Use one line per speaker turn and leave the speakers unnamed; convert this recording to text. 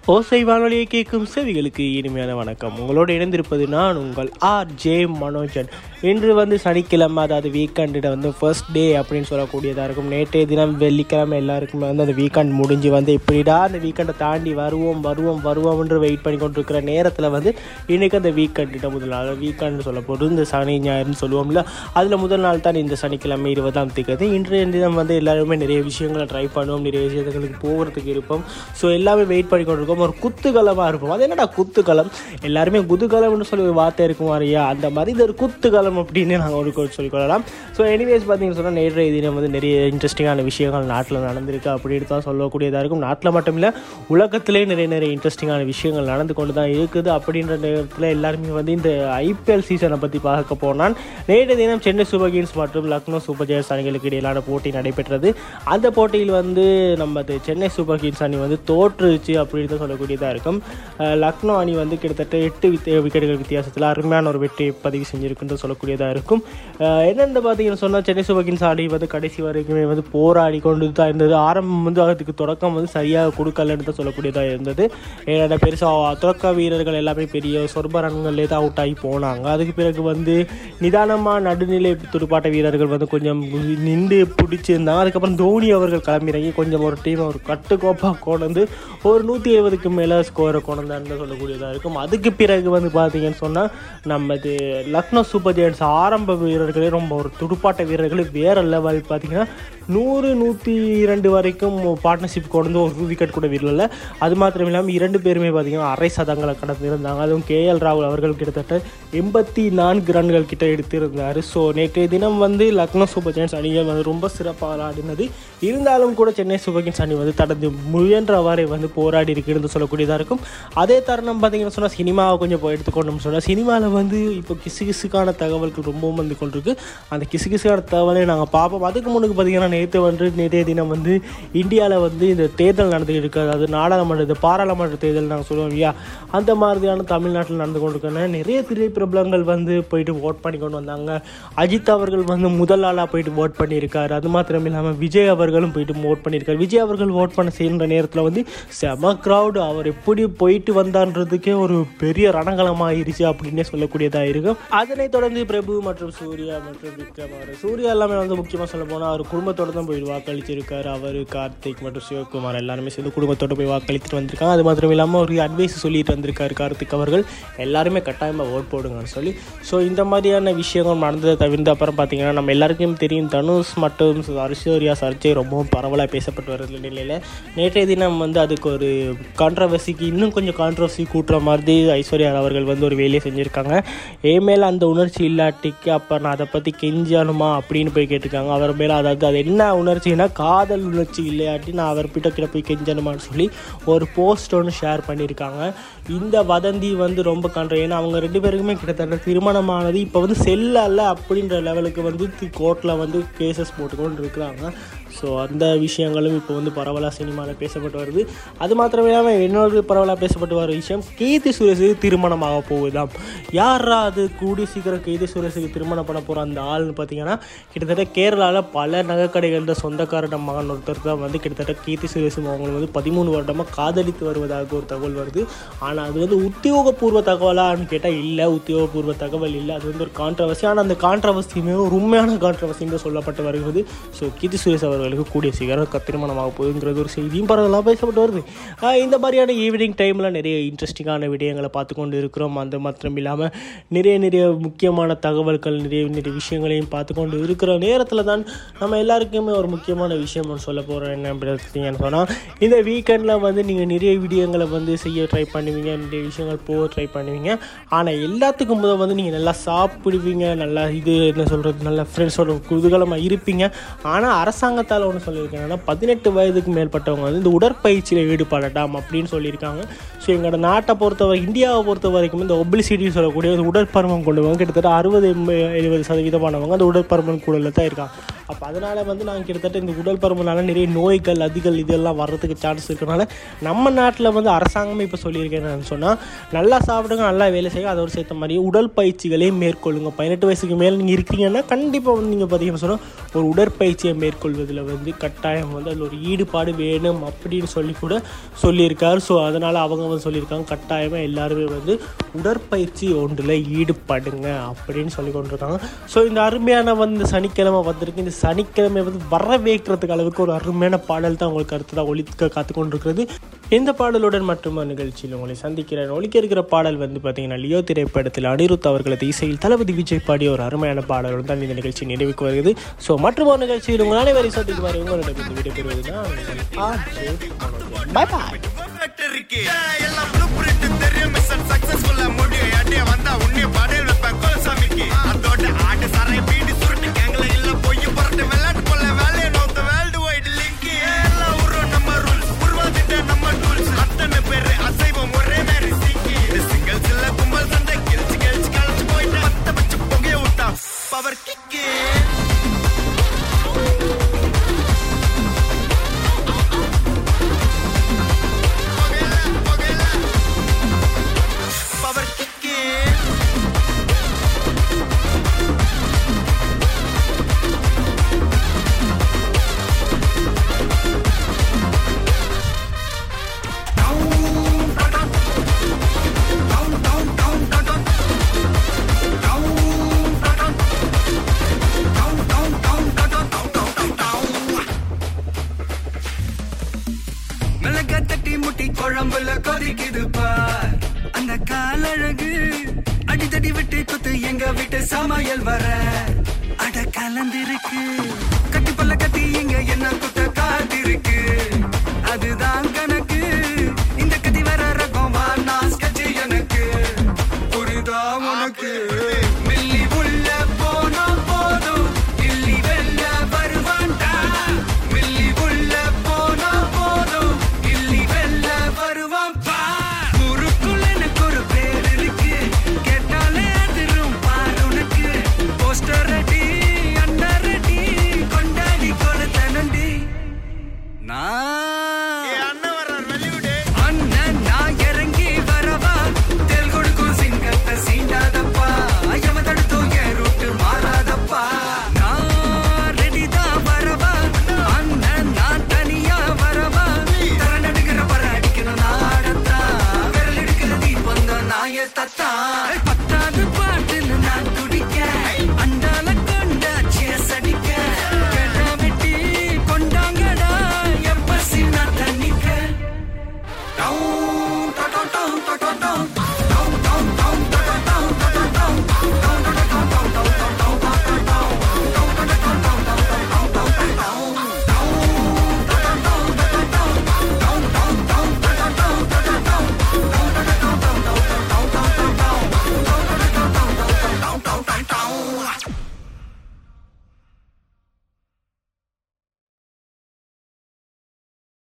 ஓசை வானொலியை கேட்கும் செவிகளுக்கு இனிமையான வணக்கம் உங்களோடு இணைந்திருப்பது நான் உங்கள் ஆர் ஜே மனோஜன் இன்று வந்து சனிக்கிழமை அதாவது வீக்கெண்டில் வந்து ஃபர்ஸ்ட் டே அப்படின்னு சொல்லக்கூடியதாக இருக்கும் நேற்றைய தினம் வெள்ளிக்கிழமை எல்லாருக்குமே வந்து அந்த வீக்கெண்ட் முடிஞ்சு வந்து இப்படிடா அந்த வீக்கெண்டை தாண்டி வருவோம் வருவோம் வருவோம்ன்று வெயிட் பண்ணி கொண்டிருக்கிற நேரத்தில் வந்து இன்றைக்கி அந்த வீக்கெண்டிட்ட முதல் நாள் வீக்கெண்ட் சொல்ல போது இந்த சனி ஞாயிறுன்னு சொல்லுவோம்ல அதில் முதல் நாள் தான் இந்த சனிக்கிழமை இருபதாம் திகதி இன்றைய தினம் வந்து எல்லாருமே நிறைய விஷயங்களை ட்ரை பண்ணுவோம் நிறைய விஷயங்களுக்கு போகிறதுக்கு இருப்போம் ஸோ எல்லாமே வெயிட் பண்ணி கொண்டிருக்கோம் ஒரு குத்துகலமாக இருப்போம் அது என்னடா குத்துகலம் எல்லாருமே குதூகலம்னு சொல்லி ஒரு வார்த்தை இருக்கும் மாதிரியா அந்த மாதிரி இது ஒரு குத்துகலம் அப்படின்னு நாங்கள் ஒரு சொல்லிக்கொள்ளலாம் ஸோ எனிவேஸ் பார்த்தீங்கன்னு சொன்னால் நேற்றைய தினம் வந்து நிறைய இன்ட்ரெஸ்டிங்கான விஷயங்கள் நாட்டில் நடந்திருக்கு அப்படின்னு தான் சொல்லக்கூடியதாக இருக்கும் நாட்டில் மட்டும் இல்லை உலகத்திலே நிறைய நிறைய இன்ட்ரெஸ்டிங்கான விஷயங்கள் நடந்து கொண்டு தான் இருக்குது அப்படின்ற நேரத்தில் எல்லாருமே வந்து இந்த ஐபிஎல் சீசனை பற்றி பார்க்க போனால் நேற்றைய தினம் சென்னை சூப்பர் கிங்ஸ் மற்றும் லக்னோ சூப்பர் ஜெயர்ஸ் அணிகளுக்கு இடையிலான போட்டி நடைபெற்றது அந்த போட்டியில் வந்து நமது சென்னை சூப்பர் கிங்ஸ் அணி வந்து தோற்றுச்சு அப்படின்னு தான் சொல்லக்கூடியதாக இருக்கும் அஹ் லக்னோ அணி வந்து கிட்டத்தட்ட எட்டு வித்த விக்கெட்டுகள் வித்தியாசத்தில் அருமையான ஒரு வெற்றியை பதிவு செஞ்சிருக்குன்னு சொல்லக்கூடியதாக இருக்கும் அஹ் என்னென்னு பார்த்தீங்கன்னு சொன்னால் சென்னை சூப்பர் கிங்ஸ் அணி வந்து கடைசி வரைக்குமே வந்து போராடி கொண்டு தான் இருந்தது ஆரம்பம் வந்து அதுக்கு தொடக்கம் வந்து சரியாக கொடுக்கலன்னு தான் சொல்லக்கூடியதாக இருந்தது ஏன்னா பெருசாக தொடக்க வீரர்கள் எல்லாமே பெரிய சொர்ப ரன்கள்லே தான் அவுட் ஆகி போனாங்க அதுக்கு பிறகு வந்து நிதானமாக நடுநிலை துடுப்பாட்ட வீரர்கள் வந்து கொஞ்சம் நின்று பிடிச்சிருந்தாங்க அதுக்கப்புறம் தோனி அவர்கள் கிளம்பிறங்கி கொஞ்சம் ஒரு டீம் ஒரு கட்டுக்கோப்பாக கொண்டு ஒரு நூற்றி எழுபதுக்கு மேலே ஸ்கோரை கொண்டாந்து சொல்லக்கூடியதாக இருக்கும் அதுக்கு பிறகு வந்து பார்த்தீங்கன்னு சொன்னால் நமது லக்னோ சூப்பர் ஜெயன்ஸ் ஆரம்ப வீரர்களே ரொம்ப ஒரு துடுப்பாட்ட வீரர்களே வேறு லெவல் பார்த்தீங்கன்னா நூறு நூற்றி இரண்டு வரைக்கும் பார்ட்னர்ஷிப் கொண்டு ஒரு விக்கெட் கூட வீரல அது மாத்திரம் இல்லாமல் இரண்டு பேருமே பார்த்தீங்கன்னா அரை சதங்களை கடந்திருந்தாங்க அதுவும் கேஎல் ராகுல் அவர்கள் கிட்டத்தட்ட எண்பத்தி நான்கு ரன்கள் கிட்ட எடுத்திருந்தார் ஸோ நேற்றைய தினம் வந்து லக்னோ சூப்பர் ஜெயின்ஸ் அணிகள் வந்து ரொம்ப சிறப்பாக ஆடினது இருந்தாலும் கூட சென்னை சூப்பர் கிங்ஸ் அணி வந்து தனது முயன்றவாறே வந்து போராடி இருக்குன்னு சொல்லக்கூடியதாக இருக்கும் அதே தருணம் பார்த்தீங்கன்னு சொன்னால் சினிமாவை கொஞ்சம் இப்போ எடுத்துக்கொண்டோம்னு சொன்னால் சினிமாவில் வந்து இப்போ கிசு கிசுக்கான தகவல்கள் ரொம்பவும் வந்து கொண்டிருக்கு அந்த கிசு கிசுக்கான தகவலை நாங்கள் பார்ப்போம் அதுக்கு முன்னுக்கு பார்த்தீங்கன்னா நேற்று வந்து நேற்றைய தினம் வந்து இந்தியாவில் வந்து இந்த தேர்தல் நடந்துகிட்டு இருக்கு அதாவது நாடாளுமன்ற இந்த பாராளுமன்ற தேர்தல் நாங்கள் சொல்லுவோம் இல்லையா அந்த மாதிரியான தமிழ்நாட்டில் நடந்து கொண்டிருக்காங்க நிறைய திரைப்பிரபலங்கள் வந்து போயிட்டு ஓட் பண்ணி கொண்டு வந்தாங்க அஜித் அவர்கள் வந்து முதல் ஆளாக போயிட்டு ஓட் பண்ணியிருக்காரு அது மாத்திரம் இல்லாமல் விஜய் அவர்களும் போயிட்டு ஓட் பண்ணியிருக்காரு விஜய் அவர்கள் ஓட் பண்ண செய்கின்ற நேரத்தில் வந்து செம க்ரௌடு அவர் எப்படி போயிட்டு வந்தான்றதுக்கே ஒரு பெரிய ரணகலமாயிருச்சு அப்படின்னே சொல்லக்கூடியதாக இருக்கும் அதனைத் தொடர்ந்து பிரபு மற்றும் சூர்யா மற்றும் விக்ரம் அவர் சூர்யா எல்லாமே வந்து முக்கியமாக சொல்ல போனால் அவர் குடும்பத்தோட தான் போய் வாக்களிச்சிருக்காரு அவர் கார்த்திக் மற்றும் சிவகுமார் எல்லாருமே சேர்ந்து குடும்பத்தோட போய் வாக்களித்துட்டு வந்திருக்காங்க அது மாத்திரம் இல்லாமல் ஒரு அட்வைஸ் சொல்லிட்டு வந்திருக்காரு கார்த்திக் அவர்கள் எல்லாருமே கட்டாயமாக ஓட் போடுங்கன்னு சொல்லி ஸோ இந்த மாதிரியான விஷயங்கள் நடந்ததை தவிர்த்து அப்புறம் பார்த்தீங்கன்னா நம்ம எல்லாருக்கும் தெரியும் தனுஷ் மற்றும் ஐஸ்வர்யா சர்ச்சை ரொம்பவும் பரவலாக பேசப்பட்டு வருது நிலையில் நேற்றைய தினம் வந்து அதுக்கு ஒரு கான்ட்ரவர்சிக்கு இன்னும் கொஞ்சம் கான்ட்ரவர்சி கூட்டுற மாதிரி ஐஸ்வர்யா அவர்கள் வந்து ஒரு வேலையை செஞ்சுருக்காங்க ஏ மேலே அந்த உணர்ச்சி இல்லாட்டிக்கு அப்போ நான் அதை பற்றி கெஞ்சணுமா அப்படின்னு போய் கேட்டிருக்காங்க அவர் மேலே அதாவது அது என்ன உணர்ச்சின்னா காதல் உணர்ச்சி இல்லையாட்டி நான் அவர் கிட்ட கிட்ட போய் கெஞ்சணுமான்னு சொல்லி ஒரு போஸ்ட் ஒன்று ஷேர் பண்ணியிருக்காங்க இந்த வதந்தி வந்து ரொம்ப கண்ட ஏன்னா அவங்க ரெண்டு பேருக்குமே கிட்டத்தட்ட திருமணமானது இப்போ வந்து செல்லல்ல அப்படின்ற லெவலுக்கு வந்து கோர்ட்டில் வந்து கேசஸ் போட்டுக்கொண்டு இருக்கிறாங்க ஸோ அந்த விஷயங்களும் இப்போ வந்து பரவலாக சினிமாவில் பேசப்பட்டு வருது அது மாத்திரமே இல்லாமல் இன்னொரு பரவலாக பேசப்பட்டு வர விஷயம் கீர்த்தி சுரேஷுக்கு திருமணமாக போகுதாம் யாரா அது கூடி சீக்கிரம் கீர்த்தி சுரேஷுக்கு திருமணம் பண்ண போகிற அந்த ஆள்னு பார்த்தீங்கன்னா கிட்டத்தட்ட கேரளாவில் பல நகைக்கடைகள சொந்தக்காரட மகன் ஒருத்தர் தான் வந்து கிட்டத்தட்ட கீர்த்தி சுரேஷும் அவங்க வந்து பதிமூணு வருடமாக காதலித்து வருவதாக ஒரு தகவல் வருது ஆனால் அது வந்து உத்தியோகபூர்வ தகவலான்னு கேட்டால் இல்லை உத்தியோகபூர்வ தகவல் இல்லை அது வந்து ஒரு கான்ட்ரவர்சி ஆனால் அந்த கான்ட்ரவர்சியுமே ஒரு உண்மையான கான்ட்ரவர்சின்னு சொல்லப்பட்டு வருகிறது ஸோ கீர்த்தி சுரேஷ் அவர்களுக்கு கூடிய சீக்கிரம் க- திருமணமாக போகுங்கிறது ஒரு செய்தியும் பரவலாக பேசப்பட்டு வருது ஆஹ் இந்த மாதிரியான ஈவினிங் டைமில் நிறைய இன்ட்ரெஸ்டிங்கான விடயங்களை பார்த்து கொண்டு இருக்கிறோம் அந்த மாத்திரம் இல்லாமல் நிறைய நிறைய முக்கியமான தகவல்கள் நிறைய நிறைய விஷயங்களையும் பார்த்து கொண்டு இருக்கிற நேரத்தில் தான் நம்ம எல்லாருக்குமே ஒரு முக்கியமான விஷயம் ஒன்று சொல்ல போகிறோம் என்ன பார்த்தீங்கன்னு சொன்னால் இந்த வீக்கெண்டில் வந்து நீங்கள் நிறைய விடயங்களை வந்து செய்ய ட்ரை பண்ணுவீங்க நிறைய விஷயங்கள் போக ட்ரை பண்ணுவீங்க ஆனால் எல்லாத்துக்கும் முதல் வந்து நீங்கள் நல்லா சாப்பிடுவீங்க நல்லா இது என்ன சொல்கிறது நல்ல ஃப்ரெண்ட்ஸோட குதூகலமாக இருப்பீங்க ஆனால் அரசாங்கத்தால் ஒன்று சொல்லியிருக்காங்க என்னன்னா பதினெட்டு வயதுக்கு மேற்பட்டவங்க வந்து இந்த உடற்பயிற்சியில் ஈடுபடட்டாம் அப்படின்னு சொல்லியிருக்காங்க ஸோ எங்களோட நாட்டை பொறுத்தவரை இந்தியாவை பொறுத்த வரைக்கும் இந்த ஒபிலிசிட்டி சொல்லக்கூடிய இந்த உடற்பருமன் கொண்டவங்க கிட்டத்தட்ட அறுபது எழுபது சதவீதமானவங்க அந்த உடற்பருமன் கூடல தான் இருக்காங்க அப்போ அதனால் வந்து நாங்கள் கிட்டத்தட்ட இந்த உடல் பருமனால நிறைய நோய்கள் அதிகள் இதெல்லாம் வர்றதுக்கு சான்ஸ் இருக்கனால நம்ம நாட்டில் வந்து அரசாங்கமே இப்போ சொல்லியிருக்கேன் சொன்னால் நல்லா சாப்பிடுங்க நல்லா வேலை செய்யுங்க அதோடு சேர்த்த மாதிரி உடல் பயிற்சிகளையும் மேற்கொள்ளுங்க பதினெட்டு வயசுக்கு மேலே நீங்கள் இருக்கீங்கன்னா கண்டிப்பாக வந்து நீங்கள் பார்த்தீங்கன்னா சொன்னால் ஒரு உடற்பயிற்சியை மேற்கொள்வதில் வந்து கட்டாயம் வந்து அதில் ஒரு ஈடுபாடு வேணும் அப்படின்னு சொல்லி கூட சொல்லியிருக்காரு ஸோ அதனால் அவங்க வந்து சொல்லியிருக்காங்க கட்டாயமாக எல்லாருமே வந்து உடற்பயிற்சி ஒன்றில் ஈடுபடுங்க அப்படின்னு சொல்லி கொண்டிருக்காங்க ஸோ இந்த அருமையான வந்து சனிக்கிழமை வந்திருக்கு இந்த சனிக்கிழமை வந்து வரவேற்கிறதுக்கு அளவுக்கு ஒரு அருமையான பாடல் தான் உங்களுக்கு அடுத்ததாக ஒழிக்க காத்து கொண்டிருக்கிறது இந்த பாடலுடன் மட்டுமா நிகழ்ச்சியில் உங்களை சந்திக்கிறேன் ஒழிக்க இருக்கிற பாடல் வந்து பார்த்தீங்கன்னா லியோ திரைப்படத்தில் அனிருத் அவர்களது இசையில் தளபதி விஜய் பாடிய ஒரு அருமையான பாடலுடன் தான் இந்த நிகழ்ச்சி நிறைவுக்கு வருகிறது ஸோ மற்றும் ஒரு நிகழ்ச்சியில் உங்கள் அனைவரை சந்திக்குமாறு உங்களிடம் விடைபெறுவது தான் பை பாய்
இருக்கு எல்லாம் ப்ளூ பிரிண்ட் தெரியும் மிஷன் சக்சஸ்ஃபுல்லா முடியும் அடிய வந்தா உன்னைய படையில் வைப்பேன் கோலசாமிக்கு அதோட ஆட்டு சரை பீடி சுருட்டு கேங்கல இல்ல பொய் புரட்டு விளையாட்டு கொள்ள வேலையை நோத்த வேர்ல்டு வைடு லிங்க் எல்லாம் உருவம் நம்ம ரூல்ஸ் உருவாதிட்ட நம்ம டூல்ஸ் அத்தனை பேரு அசைவம் ஒரே மாதிரி சீக்கி இது சிங்கிள்ஸ் இல்ல கும்பல் சண்டை கிழிச்சு கிழிச்சு கழிச்சு போயிட்டு பத்த பச்சு புகைய விட்டா பவர் கிக்கு பவர் கிக்கு மிளகா தட்டி முட்டி குழம்புல கொதிக்குது பார் அந்த காலழகு அடித்தடி விட்டு குத்து எங்க வீட்டு சமையல் வர அட கலந்திருக்கு கட்டி பல்ல கட்டி இங்க என்ன குத்த காத்திருக்கு அதுதான் கணக்கு இந்த கத்தி வர ரகம் வா நான் sketch எனக்கு புரிதா உனக்கு மில்லி உள்ள போனா போதும் இல்லி வெல்ல வருவான்டா மில்லி உள்ள போனா போதும் இல்லி வெல்ல வருவான் பார் ஊருக்குள்ள எனக்கு ஒரு பேர் இருக்கு கேட்டாலே அதிரும் பார் உனக்கு போஸ்டர் ரெடி அண்டர் ரெடி கொண்டாடி கொடுத்தனண்டி நான்